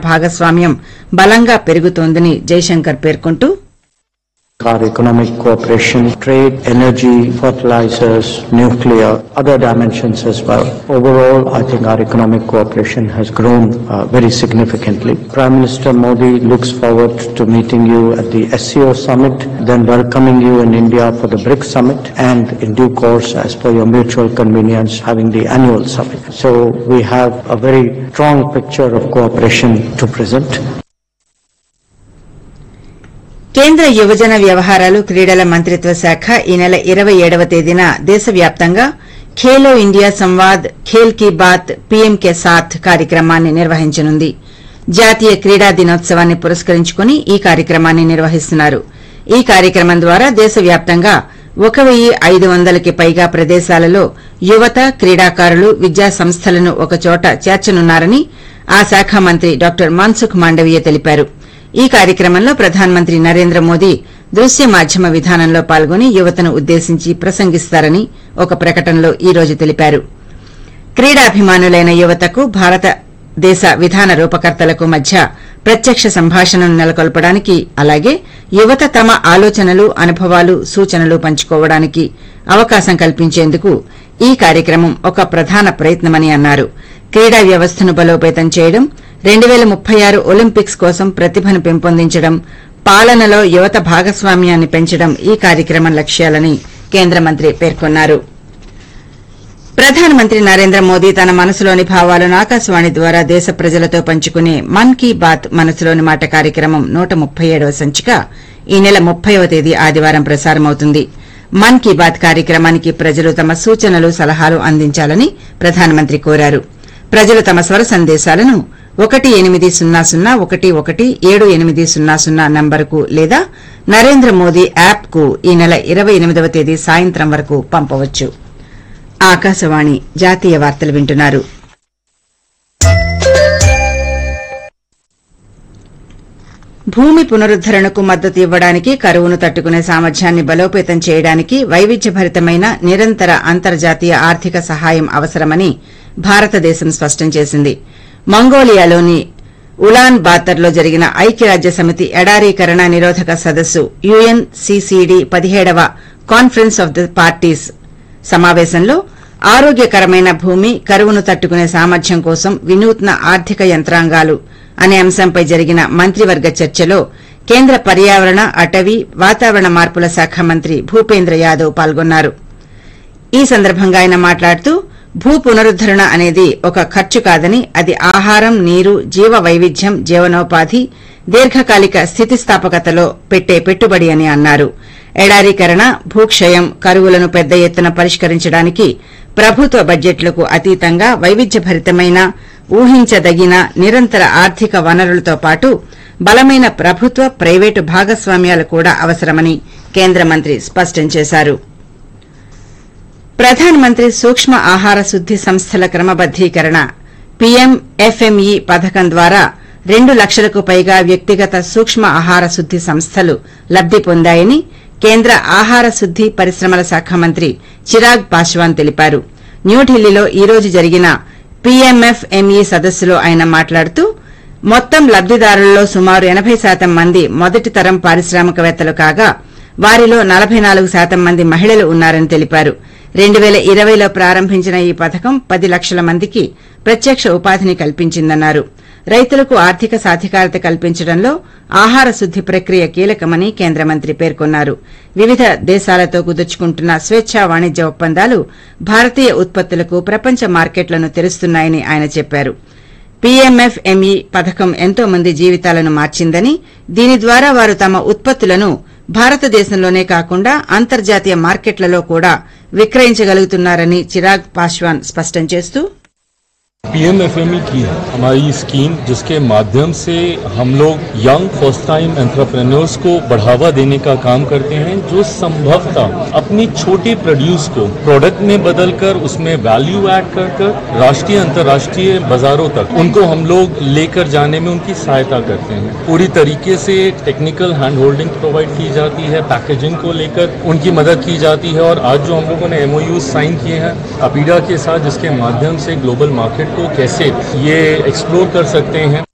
భాగస్వామ్యం బలంగా పెరుగుతోందని జైశంకర్ పేర్కొంటూ Our economic cooperation, trade, energy, fertilizers, nuclear, other dimensions as well. Overall, I think our economic cooperation has grown uh, very significantly. Prime Minister Modi looks forward to meeting you at the SCO summit, then welcoming you in India for the BRICS summit, and in due course, as per your mutual convenience, having the annual summit. So we have a very strong picture of cooperation to present. కేంద్ర యువజన వ్యవహారాలు క్రీడల మంత్రిత్వ శాఖ ఈ నెల ఇరవై ఏడవ తేదీన దేశవ్యాప్తంగా ఖేలో ఇండియా సంవాద్ ఖేల్ కీ బాత్ పీఎం కే సాథ్ కార్యక్రమాన్ని నిర్వహించనుంది జాతీయ క్రీడా దినోత్సవాన్ని పురస్కరించుకుని ఈ కార్యక్రమాన్ని నిర్వహిస్తున్నారు ఈ కార్యక్రమం ద్వారా దేశవ్యాప్తంగా ఒక వెయ్యి ఐదు వందలకి పైగా ప్రదేశాలలో యువత క్రీడాకారులు విద్యా సంస్థలను ఒకచోట చేర్చనున్నారని ఆ శాఖ మంత్రి డాక్టర్ మన్సుఖ్ మాండవీయ తెలిపారు ఈ కార్యక్రమంలో ప్రధానమంత్రి నరేంద్ర మోదీ దృశ్య మాధ్యమ విధానంలో పాల్గొని యువతను ఉద్దేశించి ప్రసంగిస్తారని ఒక ప్రకటనలో ఈ రోజు తెలిపారు క్రీడాభిమానులైన యువతకు భారతదేశ విధాన రూపకర్తలకు మధ్య ప్రత్యక్ష సంభాషణను నెలకొల్పడానికి అలాగే యువత తమ ఆలోచనలు అనుభవాలు సూచనలు పంచుకోవడానికి అవకాశం కల్పించేందుకు ఈ కార్యక్రమం ఒక ప్రధాన ప్రయత్నమని అన్నారు క్రీడా వ్యవస్థను బలోపేతం చేయడం రెండు పేల ముప్పై ఆరు ఒలింపిక్స్ కోసం ప్రతిభను పెంపొందించడం పాలనలో యువత భాగస్వామ్యాన్ని పెంచడం ఈ కార్యక్రమం లక్ష్యాలని కేంద్ర మంత్రి పేర్కొన్నారు ప్రధానమంత్రి నరేంద్ర మోదీ తన మనసులోని భావాలను ఆకాశవాణి ద్వారా దేశ ప్రజలతో పంచుకునే మన్ కీ బాత్ మనసులోని మాట కార్యక్రమం నూట ముప్పై ఏడవ సంచిక ఈ నెల ముప్పైవ తేదీ ఆదివారం ప్రసారమవుతుంది మన్ కీ బాత్ కార్యక్రమానికి ప్రజలు తమ సూచనలు సలహాలు అందించాలని ప్రధానమంత్రి కోరారు ప్రజలు తమ స్వర సందేశాలను ఒకటి ఎనిమిది సున్నా సున్నా ఒకటి ఒకటి ఏడు ఎనిమిది సున్నా సున్నా నంబరుకు లేదా నరేంద్ర మోదీ యాప్ కు ఈ నెల ఇరవై ఎనిమిదవ తేదీ సాయంత్రం వరకు పంపవచ్చు ఆకాశవాణి జాతీయ వార్తలు వింటున్నారు భూమి పునరుద్దరణకు మద్దతు ఇవ్వడానికి కరువును తట్టుకునే సామర్థ్యాన్ని బలోపేతం చేయడానికి వైవిధ్యభరితమైన నిరంతర అంతర్జాతీయ ఆర్థిక సహాయం అవసరమని భారతదేశం స్పష్టం చేసింది మంగోలియాలోని ఉలాన్ బాతర్లో జరిగిన ఐక్యరాజ్య సమితి ఎడారీకరణ నిరోధక సదస్సు యుఎన్సీసీడీ పదిహేడవ కాన్ఫరెన్స్ ఆఫ్ ద పార్టీస్ సమావేశంలో ఆరోగ్యకరమైన భూమి కరువును తట్టుకునే సామర్థ్యం కోసం వినూత్న ఆర్థిక యంత్రాంగాలు అనే అంశంపై జరిగిన మంత్రివర్గ చర్చలో కేంద్ర పర్యావరణ అటవీ వాతావరణ మార్పుల శాఖ మంత్రి భూపేంద్ర యాదవ్ పాల్గొన్నారు ఈ సందర్భంగా ఆయన మాట్లాడుతూ భూ పునరుద్దరణ అనేది ఒక ఖర్చు కాదని అది ఆహారం నీరు జీవ వైవిధ్యం జీవనోపాధి దీర్ఘకాలిక స్థితిస్థాపకతలో పెట్టే పెట్టుబడి అని అన్నారు ఎడారీకరణ భూక్షయం కరువులను పెద్ద ఎత్తున పరిష్కరించడానికి ప్రభుత్వ బడ్జెట్లకు అతీతంగా వైవిధ్యభరితమైన ఊహించదగిన నిరంతర ఆర్థిక వనరులతో పాటు బలమైన ప్రభుత్వ ప్రైవేటు భాగస్వామ్యాలు కూడా అవసరమని కేంద్ర మంత్రి స్పష్టం చేశారు ప్రధానమంత్రి సూక్ష్మ ఆహార శుద్ది సంస్థల క్రమబద్దీకరణ పీఎంఎఫ్ఎంఈ పథకం ద్వారా రెండు లక్షలకు పైగా వ్యక్తిగత సూక్ష్మ ఆహార శుద్ది సంస్థలు లబ్ది పొందాయని కేంద్ర ఆహార శుద్ది పరిశ్రమల శాఖ మంత్రి చిరాగ్ పాశ్వాన్ తెలిపారు న్యూఢిల్లీలో ఈ రోజు జరిగిన పీఎంఎఫ్ఎంఈ సదస్సులో ఆయన మాట్లాడుతూ మొత్తం లబ్దిదారుల్లో సుమారు ఎనబై శాతం మంది మొదటి తరం పారిశ్రామికవేత్తలు కాగా వారిలో నలబై నాలుగు శాతం మంది మహిళలు ఉన్నారని తెలిపారు రెండు పేల ఇరవైలో ప్రారంభించిన ఈ పథకం పది లక్షల మందికి ప్రత్యక్ష ఉపాధిని కల్పించిందన్నారు రైతులకు ఆర్థిక సాధికారత కల్పించడంలో ఆహార శుద్ది ప్రక్రియ కీలకమని కేంద్ర మంత్రి పేర్కొన్నారు వివిధ దేశాలతో కుదుర్చుకుంటున్న స్వేచ్ఛా వాణిజ్య ఒప్పందాలు భారతీయ ఉత్పత్తులకు ప్రపంచ మార్కెట్లను తెరుస్తున్నాయని ఆయన చెప్పారు పీఎంఎఫ్ఎంఈ పథకం ఎంతో మంది జీవితాలను మార్చిందని దీని ద్వారా వారు తమ ఉత్పత్తులను భారతదేశంలోనే కాకుండా అంతర్జాతీయ మార్కెట్లలో కూడా విక్రయించగలుగుతున్నారని చిరాగ్ పాశ్వాన్ స్పష్టం చేస్తూ पीएमएफएमई की हमारी स्कीम जिसके माध्यम से हम लोग यंग फर्स्ट टाइम एंटरप्रेन्योर्स को बढ़ावा देने का काम करते हैं जो संभवतः अपनी छोटे प्रोड्यूस को प्रोडक्ट में बदलकर उसमें वैल्यू ऐड कर कर राष्ट्रीय अंतर्राष्ट्रीय बाजारों तक उनको हम लोग लेकर जाने में उनकी सहायता करते हैं पूरी तरीके से टेक्निकल हैंड होल्डिंग प्रोवाइड की जाती है पैकेजिंग को लेकर उनकी मदद की जाती है और आज जो हम लोगों ने एमओयू साइन किए हैं अपीडा के साथ जिसके माध्यम से ग्लोबल मार्केट को कैसे ये एक्सप्लोर कर सकते हैं